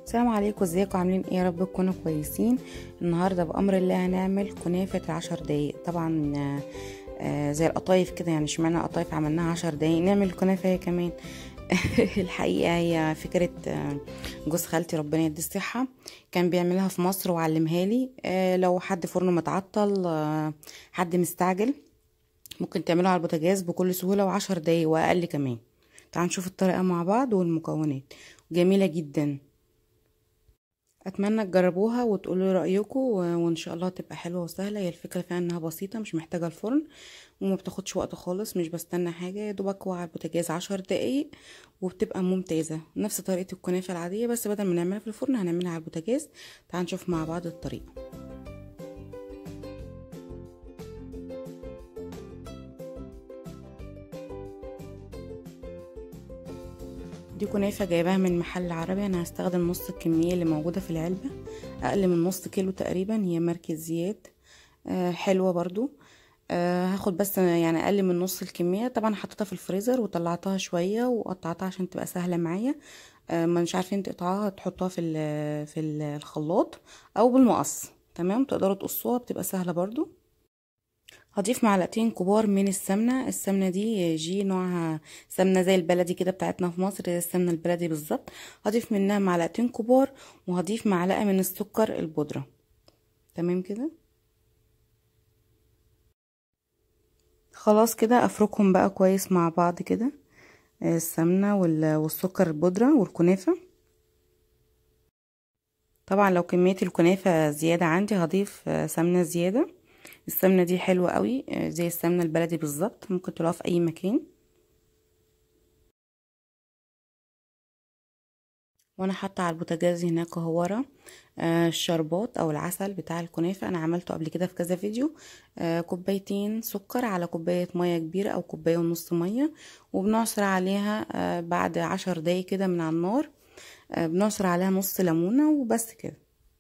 السلام عليكم ازيكم عاملين ايه يا رب تكونوا كويسين النهارده بامر الله هنعمل كنافه عشر دقايق طبعا آه، آه، زي القطايف كده يعني اشمعنى قطايف عملناها عشر دقايق نعمل الكنافه هي كمان الحقيقه هي فكره آه، جوز خالتي ربنا يدي الصحه كان بيعملها في مصر وعلمها لي آه، لو حد فرنه متعطل آه، حد مستعجل ممكن تعمله على البوتاجاز بكل سهوله وعشر دقايق واقل كمان تعالوا نشوف الطريقه مع بعض والمكونات جميله جدا اتمنى تجربوها وتقولوا رايكم وان شاء الله تبقى حلوه وسهله هي الفكره فيها انها بسيطه مش محتاجه الفرن وما بتاخدش وقت خالص مش بستنى حاجه يا دوبك على البوتاجاز عشر دقايق وبتبقى ممتازه نفس طريقه الكنافه العاديه بس بدل ما نعملها في الفرن هنعملها على البوتاجاز تعالوا نشوف مع بعض الطريقه دي كنافة جايباها من محل عربي انا هستخدم نص الكمية اللي موجودة في العلبة اقل من نص كيلو تقريبا هي ماركة زياد آه حلوة برضو آه هاخد بس يعني اقل من نص الكمية طبعا حطيتها في الفريزر وطلعتها شوية وقطعتها عشان تبقى سهلة معايا آه ما مش عارفين تقطعوها تحطوها في في الخلاط او بالمقص تمام تقدروا تقصوها بتبقى سهلة برضو هضيف معلقتين كبار من السمنة السمنة دي جي نوعها سمنة زي البلدي كده بتاعتنا في مصر السمنة البلدي بالظبط هضيف منها معلقتين كبار وهضيف معلقة من السكر البودرة تمام كده خلاص كده افركهم بقى كويس مع بعض كده السمنة والسكر البودرة والكنافة طبعا لو كمية الكنافة زيادة عندي هضيف سمنة زيادة السمنة دي حلوة قوي زي السمنة البلدي بالظبط ممكن تلاقوها في اي مكان وانا حاطه على البوتاجاز هناك اهو ورا آه الشربات او العسل بتاع الكنافه انا عملته قبل كده في كذا فيديو آه كوبايتين سكر على كوبايه ميه كبيره او كوبايه ونص ميه وبنعصر عليها آه بعد عشر دقايق كده من على النار آه بنعصر عليها نص ليمونه وبس كده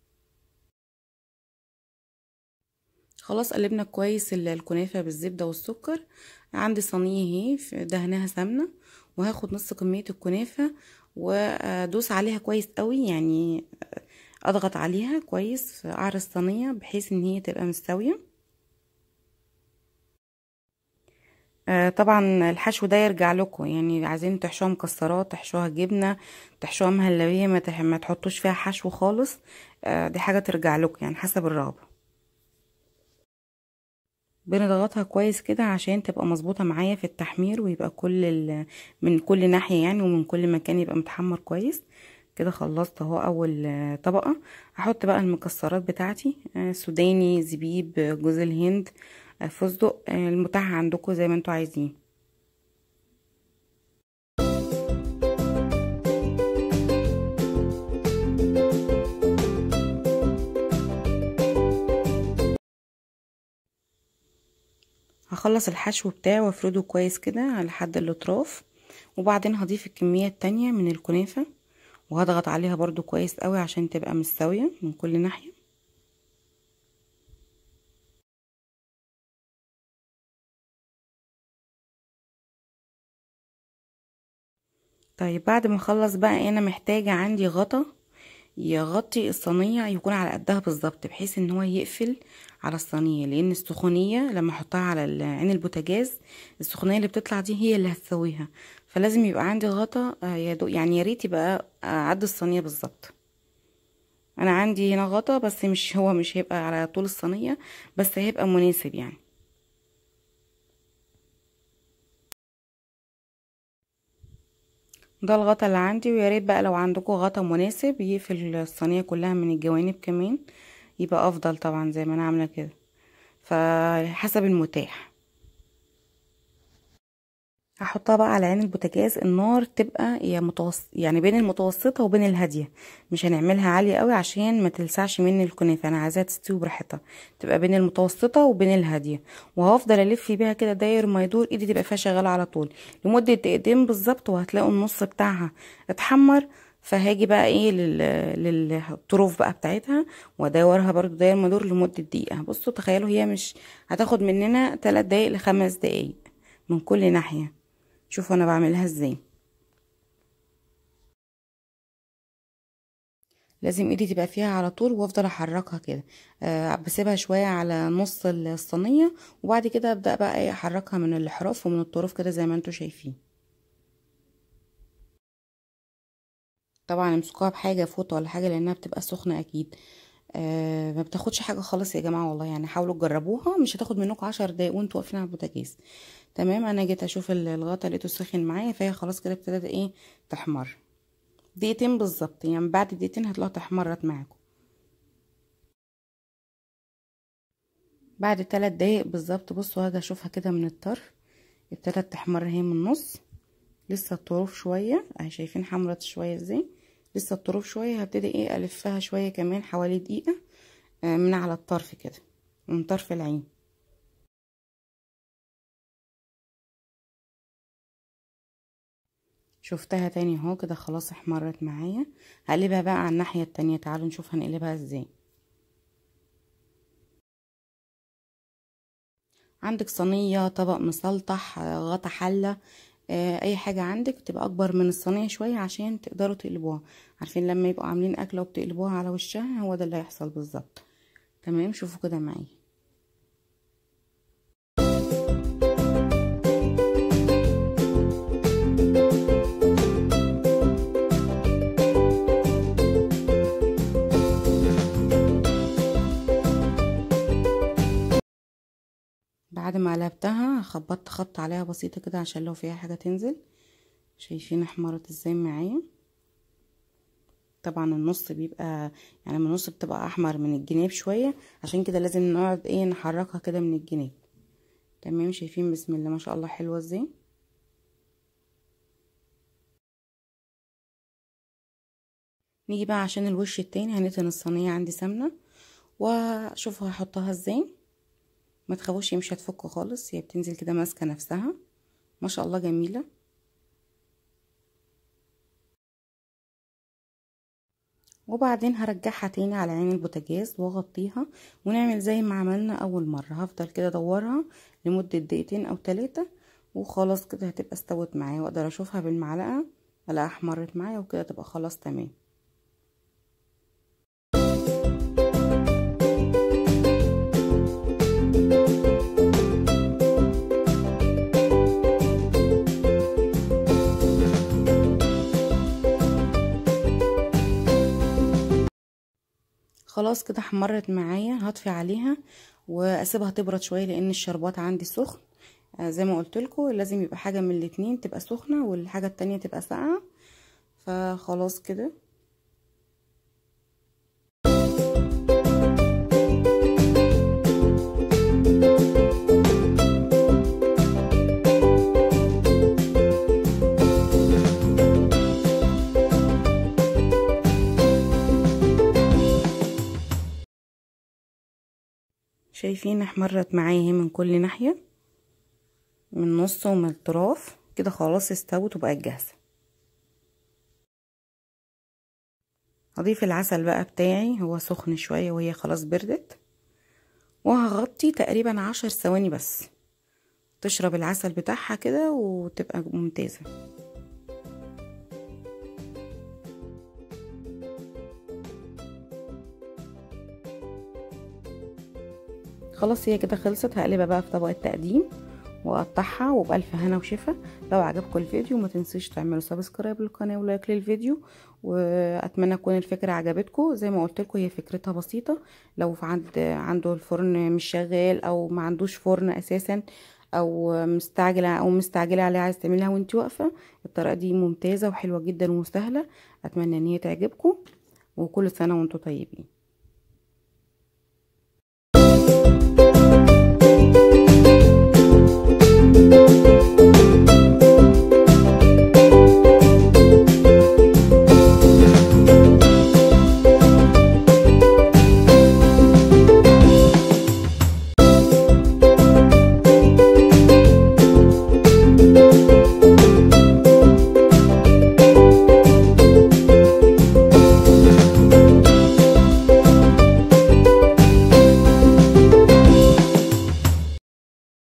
خلاص قلبنا كويس الكنافه بالزبده والسكر عندي صينيه اهي دهناها سمنه وهاخد نص كميه الكنافه وادوس عليها كويس قوي يعني اضغط عليها كويس في قعر الصينيه بحيث ان هي تبقى مستويه طبعا الحشو ده يرجع لكم يعني عايزين تحشوها مكسرات تحشوها جبنه تحشوها مهلبيه ما تحطوش فيها حشو خالص دي حاجه ترجع لكم يعني حسب الرغبه بنضغطها كويس كده عشان تبقى مظبوطة معايا في التحمير ويبقى كل من كل ناحية يعني ومن كل مكان يبقى متحمر كويس كده خلصت اهو اول طبقة هحط بقى المكسرات بتاعتي سوداني زبيب جوز الهند فستق المتاح عندكم زي ما انتوا عايزين هخلص الحشو بتاعي وافرده كويس كده على حد الاطراف وبعدين هضيف الكمية التانية من الكنافة وهضغط عليها برضو كويس قوي عشان تبقى مستوية من كل ناحية طيب بعد ما اخلص بقى انا محتاجة عندي غطا يغطي الصينية يكون على قدها بالظبط بحيث ان هو يقفل على الصينية لان السخونية لما احطها على عين البوتاجاز السخونية اللي بتطلع دي هي اللي هتسويها فلازم يبقى عندي غطا يعني يا ريت يبقى قد الصينية بالظبط انا عندي هنا غطا بس مش هو مش هيبقى على طول الصينية بس هيبقى مناسب يعني ده الغطا اللي عندي ويا ريت بقى لو عندكم غطا مناسب يقفل الصينيه كلها من الجوانب كمان يبقى افضل طبعا زي ما انا عامله كده فحسب المتاح هحطها بقى على عين البوتاجاز النار تبقى يا متوسط يعني بين المتوسطه وبين الهاديه مش هنعملها عاليه قوي عشان ما تلسعش مني الكنافه انا عايزاها تستوي براحتها تبقى بين المتوسطه وبين الهاديه وهفضل الف بيها كده داير ما يدور ايدي تبقى فيها شغاله على طول لمده دقيقتين بالظبط وهتلاقوا النص بتاعها اتحمر فهاجي بقى ايه للطروف بقى بتاعتها وادورها برضو داير ما يدور لمده دقيقه بصوا تخيلوا هي مش هتاخد مننا 3 دقايق لخمس دقايق من كل ناحيه شوفوا انا بعملها ازاي لازم ايدي تبقى فيها على طول وافضل احركها كده أه بسيبها شويه على نص الصينيه وبعد كده ابدا بقى ايه احركها من الاحراف ومن الطرف كده زي ما انتم شايفين طبعا امسكوها بحاجه فوطه ولا حاجه لانها بتبقى سخنه اكيد آه ما بتاخدش حاجه خالص يا جماعه والله يعني حاولوا تجربوها مش هتاخد منكم عشر دقايق وانتوا واقفين على البوتاجاز تمام انا جيت اشوف الغطا لقيته سخن معايا فهي خلاص كده ابتدت ايه تحمر دقيقتين بالظبط يعني بعد دقيقتين هتلاقوها تحمرت معاكم بعد ثلاث دقايق بالظبط بصوا هاجي اشوفها كده من الطرف ابتدت تحمر هي من النص لسه الطروف شويه اهي شايفين حمرت شويه ازاي لسه الطروف شويه هبتدي ايه الفها شويه كمان حوالي دقيقه من على الطرف كده من طرف العين شفتها تاني اهو كده خلاص احمرت معايا هقلبها بقى على الناحيه التانية تعالوا نشوف هنقلبها ازاي عندك صينيه طبق مسلطح غطا حله اي حاجه عندك تبقى اكبر من الصينيه شويه عشان تقدروا تقلبوها عارفين لما يبقوا عاملين اكله وبتقلبوها على وشها هو ده اللي هيحصل بالظبط تمام شوفوا كده معايا بعد ما قلبتها خبطت خبط عليها بسيطه كده عشان لو فيها حاجه تنزل شايفين احمرت ازاي معايا طبعا النص بيبقى يعني من النص بتبقى احمر من الجناب شويه عشان كده لازم نقعد ايه نحركها كده من الجناب تمام شايفين بسم الله ما شاء الله حلوه ازاي نيجي بقى عشان الوش التاني هنتن الصينيه عندي سمنه واشوف هحطها ازاي ما تخافوش مش هتفك خالص هي بتنزل كده ماسكه نفسها ما شاء الله جميله وبعدين هرجعها تاني على عين البوتاجاز واغطيها ونعمل زي ما عملنا اول مره هفضل كده ادورها لمده دقيقتين او ثلاثه وخلاص كده هتبقى استوت معايا واقدر اشوفها بالمعلقه الاقيها احمرت معايا وكده تبقى خلاص تمام خلاص كده احمرت معايا هطفي عليها واسيبها تبرد شويه لان الشربات عندي سخن آه زي ما قلت لكم لازم يبقى حاجه من الاتنين تبقى سخنه والحاجه التانية تبقى ساقعه فخلاص كده شايفين احمرت معايا اهي من كل ناحيه من النص ومن الطراف كده خلاص استوت وبقت جاهزه هضيف العسل بقى بتاعي هو سخن شويه وهي خلاص بردت وهغطي تقريبا عشر ثواني بس تشرب العسل بتاعها كده وتبقى ممتازه خلاص هي كده خلصت هقلبها بقى في طبق التقديم واقطعها وبألف هنا وشفا لو عجبكم الفيديو ما تنسوش تعملوا سبسكرايب للقناه ولايك للفيديو واتمنى تكون الفكره عجبتكم زي ما قلت لكم هي فكرتها بسيطه لو في عند عنده الفرن مش شغال او ما عندوش فرن اساسا او مستعجله او مستعجله عليها عايز تعملها وانت واقفه الطريقه دي ممتازه وحلوه جدا وسهله اتمنى ان هي تعجبكم وكل سنه وانتم طيبين